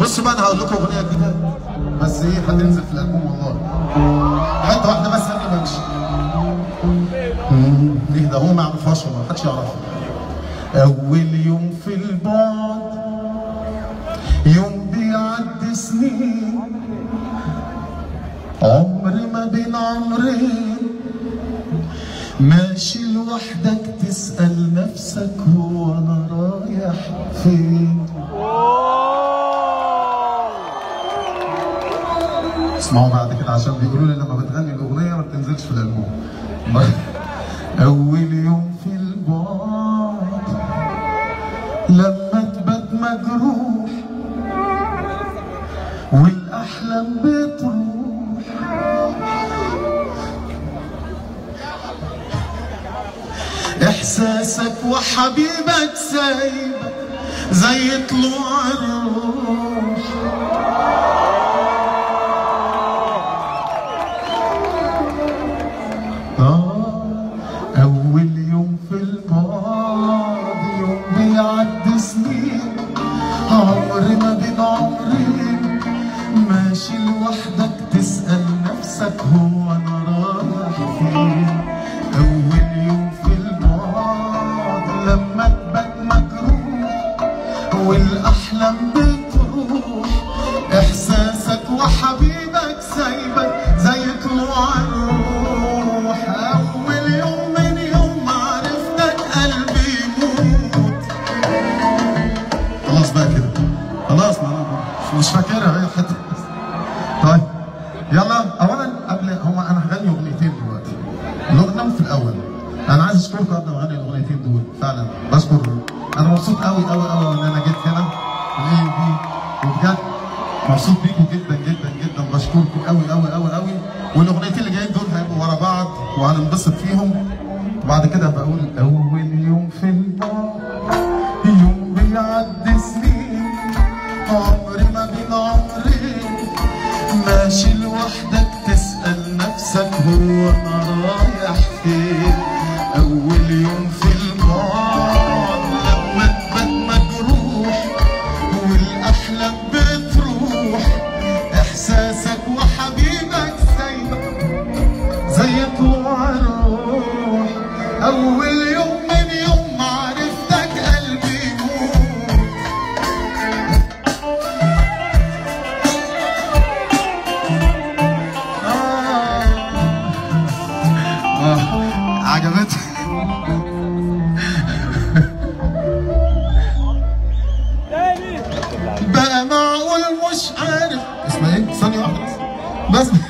بصوا بقى انا هقول لكم اغنيه جديده بس ايه هتنزل في الالبوم والله حته واحده بس قبل ما امشي مم، ليه ده هو ما يعرفهاش والله محدش يعرفها اول يوم في البعد يوم بيعدي سنين عمر ما بين عمرين ماشي لوحدك تسأل نفسك هو أنا رايح فين اسمعوا بعد كده عشان بيقولوا لي لما بتغني الأغنية ما بتنزلش في الألبوم أول يوم في البعد لما تبات مجروح والأحلام بتروح احساسك وحبيبك سايبك زي طلوع الروح آه، اول يوم في الماضي يوم بيعدي سنين عمر ما بين عمرين ماشي لوحدك تسأل نفسك هو انا رايح فين اول يوم في الماضي لما تبات مجروح والاحلام بتروح احساسك وحبيبك سايبك زي طلوع الروح اول يوم من يوم ما عرفتك قلبي يموت خلاص بقى كده خلاص ما أنا مش فاكرها هي حته طيب يلا اولا قبل هما انا هغني اغنيتين دلوقتي الاغنيه في الاول انا عايز اشكركم قبل ما اغني الاغنيتين دول فعلا بشكر انا مبسوط قوي قوي قوي ان انا جيت هنا الاي بي وبجد مبسوط بيكم جدا جدا جدا بشكركم قوي قوي قوي قوي والاغنيتين اللي جايين دول هيبقوا ورا بعض وهننبسط فيهم وبعد كده بقول اول يوم في البعد يوم بيعدي سنين عمري ما بين عمرين ماشي لوحدك تسأل نفسك هو أنا رايح فين أول يوم في البعد لما تبات مجروح والأحلام بتروح إحساسك وحبيبك سايبك زي طلوع الروح أول يوم من يوم ما عرفتك قلبي يموت آه. عجبتك بقى معقول مش عارف اسمها ايه؟ ثانية واحدة بس بس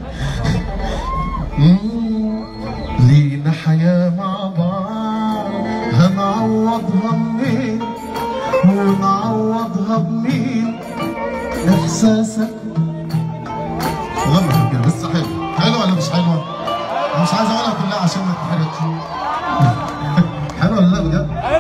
مم. لينا حياة مع بعض هنعوضها منين ونعوضها بمين احساسك غلط كده بس حلو حلو ولا مش حلوة؟ أنا مش عايز اقولها كلها عشان ما تتحرقش حلوة ولا لا بجد؟